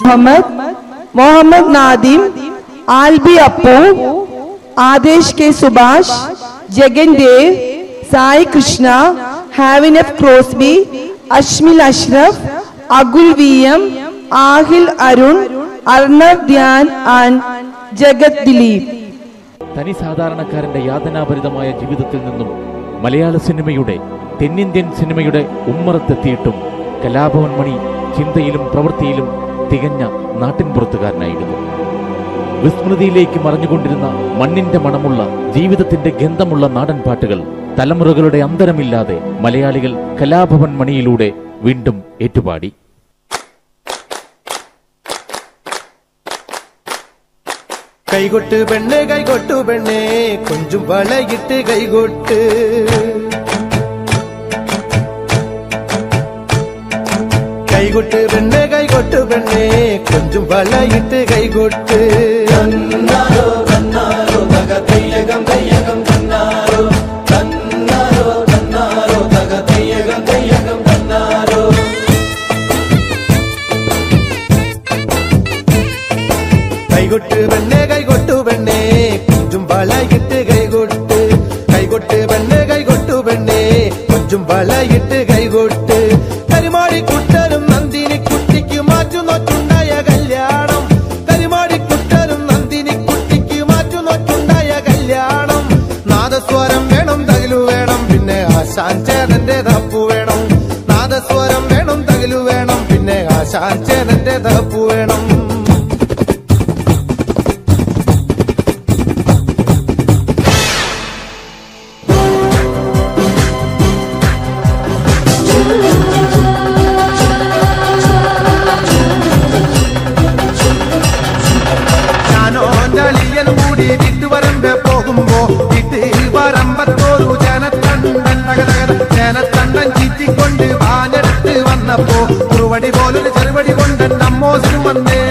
Muhammad Muhammad Nadim Albi Appu Adesh K Subhash Jagan Dev Sai Krishna Havin F Crosby Ashmil Ashraf Agul V M Ahil Arun Arnav Dhyan and Jagath Dileep തനി സാധാരണക്കാരന്റെ യാതനാഭരിതമായ ജീവിതത്തിൽ നിന്നും മലയാള സിനിമയുടെ തെന്നിന്ത്യൻ സിനിമയുടെ ഉമ്മറത്തെത്തിയിട്ടും കലാഭവൻ മണി ചിന്തയിലും പ്രവൃത്തിയിലും തികഞ്ഞ നാട്ടിൻപുറത്തുകാരനായിരുന്നു വിസ്മൃതിയിലേക്ക് മറഞ്ഞുകൊണ്ടിരുന്ന മണ്ണിന്റെ മണമുള്ള ജീവിതത്തിന്റെ ഗന്ധമുള്ള നാടൻ പാട്ടുകൾ തലമുറകളുടെ അന്തരമില്ലാതെ മലയാളികൾ കലാഭവൻ മണിയിലൂടെ വീണ്ടും ഏറ്റുപാടി കൈകൊട്ട് പെണ്ണ് കൈകൊട്ടു പെണ്ണേ കൊഞ്ചും വളയിട്ട് കൈകൊട്ട് കൈകൊട്ട് പെണ്ണ് കൈകൊട്ടു പെണ്ണേ കൊഞ്ചും വളയിട്ട് കൈകൊട്ട് കൈകൊട്ട് പെണ്ണേ കൈകൊട്ടു പെണ്ണേ കൊഞ്ചും വളയിട്ട് കൈകൊട്ട് കൈകൊട്ട് പെണ്ണേ കൈകൊട്ടു പെണ്ണേ കൊഞ്ചും വളയിട്ട് കൈകൊട്ട് കരിമാടി കുട്ടനും നന്ദിനി കുട്ടിക്ക് മാറ്റുന്നൊറ്റുണ്ടായ കല്യാണം കരിമാടി കുട്ടനും നന്ദിനി കുട്ടിക്ക് മാറ്റുന്നൊറ്റുണ്ടായ കല്യാണം നാദസ്വരം വേണം തകിലു വേണം പിന്നെ ആശാൻ ചേതന്റെ തപ്പു വേണം നാദസ്വരം വേണം തകിലു വേണം പിന്നെ ആശാൻ ചേതന്റെ തപ്പു വേണം ഞാനോ അളിയനും കൂടി വീട്ടുവരമ്പ് പോകുമ്പോ വീട്ട് വരമ്പത്തോരു ജനത്തണ്ടൻ തകതകത ജനത്തണ്ടൻ ചീറ്റിക്കൊണ്ട് വാനെടുത്ത് വന്നപ്പോ കുറുവടി പോലൊരു ചെറുവടി കൊണ്ട് നമ്മോസിനും വന്നേ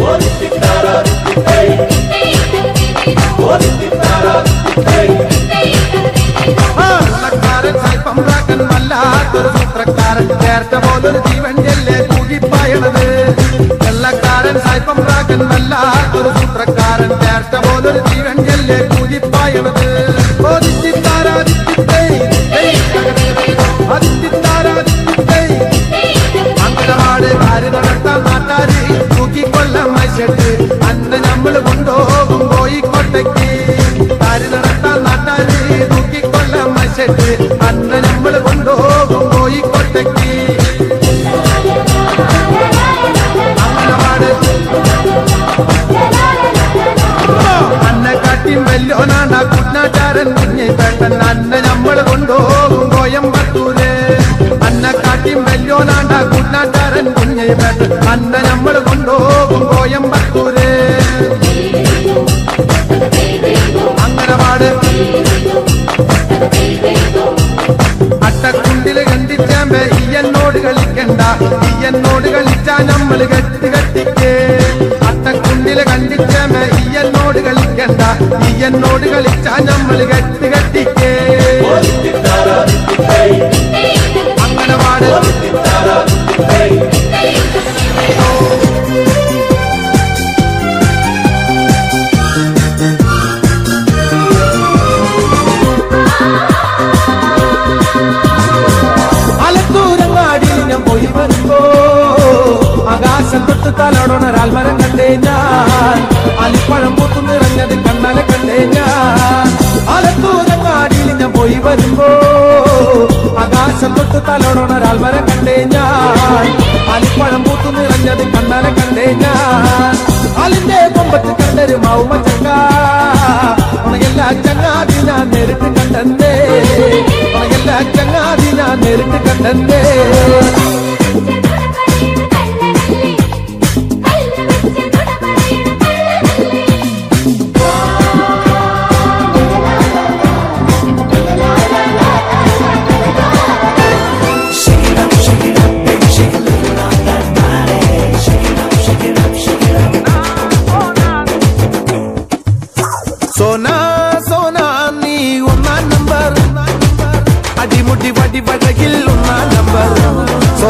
ആ, വെള്ളക്കാരൻ സായിപ്പം റാക്കൻ വല്ലാത്തൊരു സൂത്രക്കാരൻ ചേർത്ത പോലൊരു ജീവൻ ചെല്ലേ കൂകിപ്പായണത് വെള്ളക്കാരൻ സായിപ്പം റാക്കൻ വല്ലാത്തൊരു സൂത്രക്കാരൻ ചേർത്ത പോലൊരു ജീവൻ ചെല്ലേ കൂകിപ്പായണത് ഓ ദിത്തിത്താരാ ദിത്തിത്തേ, ദിത്തേ, അതിത്തിത്താരാ ദിത്തിത്തേ. അങ്കണവാട് കാര് നടത്താൻ നാട്ടാരി തൂക്കിക്കൊല്ലം മൈശട്ട് അന്ന് നമ്മള് കൊണ്ടുപോകും കോയിക്കോട്ടയ്ക്ക് കാര് നടത്താൻ നാട്ടാരി തൂക്കിക്കൊല്ലം മൈശട്ട് അന്ന് നമ്മള് കൊണ്ടുപോകും കോയിക്കോട്ടയ്ക്ക് അങ്കണവാട് അന്നെ കാട്ടിയും വല്യോനാണ്ട കുട്ടനാട്ടാരൻ കുഞ്ഞി പേട്ടൻ അന്നെ നമ്മള് കൊണ്ടുപോകും കോയമ്പത്തൂര് അന്നെ കാട്ടിയും വല്യോനാണ്ട കുട്ടനാട്ടാരൻ കുഞ്ഞി പേട്ടൻ അന്നെ നമ്മള് കൊണ്ടുപോകും കോയമ്പത്തൂര് അങ്ങനപാട് അട്ടക്കുണ്ടില് കണ്ടിച്ചാമ്പേ ഈ എന്നോട് കളിക്കണ്ട ഈ എന്നോട് കളിച്ചാ നമ്മള് കെട്ട് കെട്ടിക്ക് അട്ടക്കുണ്ടില് കണ്ടിച്ചാമ്പേ ഈ എന്നോട് കളിക്കണ്ട ഈ എന്നോട് കളിച്ചാ നമ്മള് കെട്ട് കെട്ടിക്ക് അങ്ങനെ പാട് അലത്തൂരങ്ങാടിയിൽ ഞാൻ പോയി വരുമ്പോ ആകാശം തൊട്ട് തലോടണ ഒരാൽമരം കണ്ടേ ഞാൻ അലിപ്പഴം പൂത്തു നിറഞ്ഞത് കണ്ണാലെ കണ്ടേ ഞാൻ ആലത്തൂരങ്ങാടിയിൽ ഞാൻ പോയി വരുമ്പോ ആകാശം തൊട്ട് തലോടണ ഒരാൽമരം കണ്ടേ ഞാൻ അലിപ്പഴം പൂത്തു നിറഞ്ഞത് കണ്ണാലെ കണ്ടേ ഞാൻ അലിന്റെ കൊമ്പത്ത് കണ്ടൊരു മൗമ ചക്ക ഉണകല്ല ചങ്ങാതി ഞാൻ നേരിട്ട് കണ്ടെന്നേ ഉണകല്ല ചങ്ങാതി ഞാൻ നേരിട്ട് കണ്ടെന്നേ സോന സോന നീ ഒന്നാം നമ്പർ അടിമുടി വടി വടകിൽ ഒന്നാം നമ്പർ സോന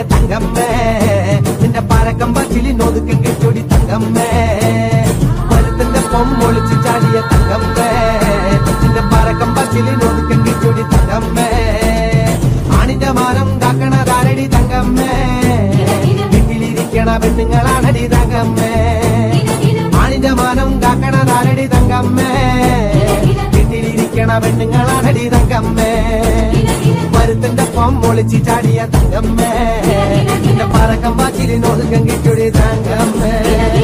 തങ്കമ്മേ നിന്റെ പരക്കം പച്ചിലിന് ഒതുക്കം കെട്ടൊടി തങ്കമ്മേ മരുത്തിന്റെ പൊമ്മൊളിച്ച് ചാടിയ തങ്കമ്മേ നിന്റെ പരക്കം പച്ചിലിന് ഒതുക്കം കെട്ടൊടി തങ്കമ്മേ ആണിന്റെ മാനം കാക്കണതാരടി തങ്കമ്മേ വീട്ടിലിരിക്കണ പെണ്ണുങ്ങളാണടി തങ്കമ്മേ ആണിന്റെ മാനം കാക്കണതാരടി തങ്കമ്മേ വീട്ടിലിരിക്കണ പെണ്ണുങ്ങളാണടി തങ്കമ്മേ മരുത്തിന്റെ പൊമ്മൊളിച്ച് ചാടിയ തങ്കമ്മേ നിന്റെ പറക്കം വാച്ചിലിന് ഒതുക്കം കിട്ടിയൊടി തങ്കമ്മേ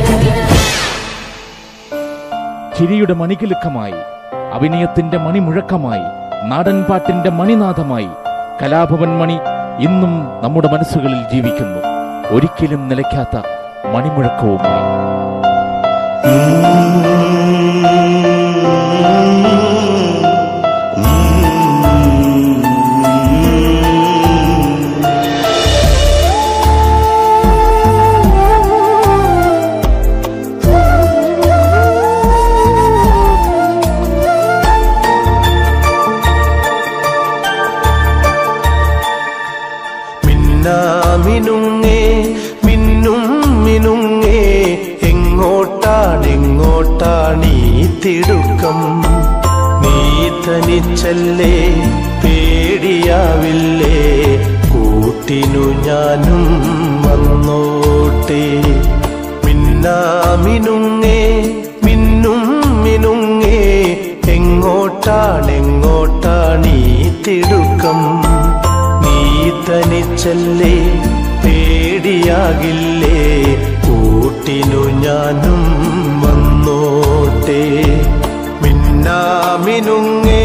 ചിരിയുടെ മണികിലുക്കമായി അഭിനയത്തിന്റെ മണിമുഴക്കമായി നാടൻപാട്ടിന്റെ മണിനാഥമായി കലാഭവൻ മണി ഇന്നും നമ്മുടെ മനസ്സുകളിൽ ജീവിക്കുന്നു ഒരിക്കലും നിലയ്ക്കാത്ത മണിമുഴക്കവുമായി മിന്നാമിനുങ്ങേ മിന്നും മിനുങ്ങേ എങ്ങോട്ടാണെങ്ങോട്ടാണീ തിടുക്കം നീ തനിച്ചല്ലേ പേടിയാവില്ലേ കൂട്ടിനു ഞാനും വന്നോട്ടെ മിന്നാമിനുങ്ങേ മിന്നും മിനുങ്ങേ എങ്ങോട്ടാണെങ്ങോട്ടാണീ തിടുക്കം നീ തനിച്ചല്ലേ പേടിയാകില്ലേ കൂട്ടിനു ഞാനും വന്നോട്ടെ മിന്നാമിനുങ്ങേ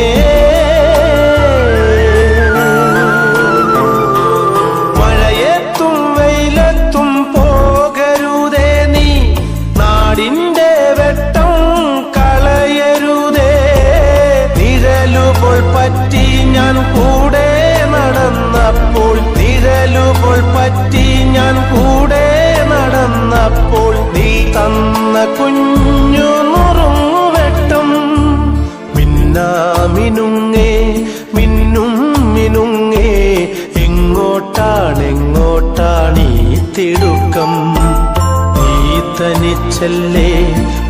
മഴയത്തും വെയിലത്തും പോകരുതേ നീ നാടിന്റെ വെട്ടം കളയരുതേ നിഴലുപോൾ പറ്റി ഞാൻ കൂടെ നടന്നപ്പോൾ നിഴലുപോൾ പറ്റി ഞാൻ കൂടെ നടന്നപ്പോൾ നീ തന്ന കുഞ്ഞു നുറുങ്ങുവെട്ടം മിന്നാമിനുങ്ങേ മിന്നും മിനുങ്ങേ എങ്ങോട്ടാണെങ്ങോട്ടാണീ തിടുക്കം നീ തനിച്ചല്ലേ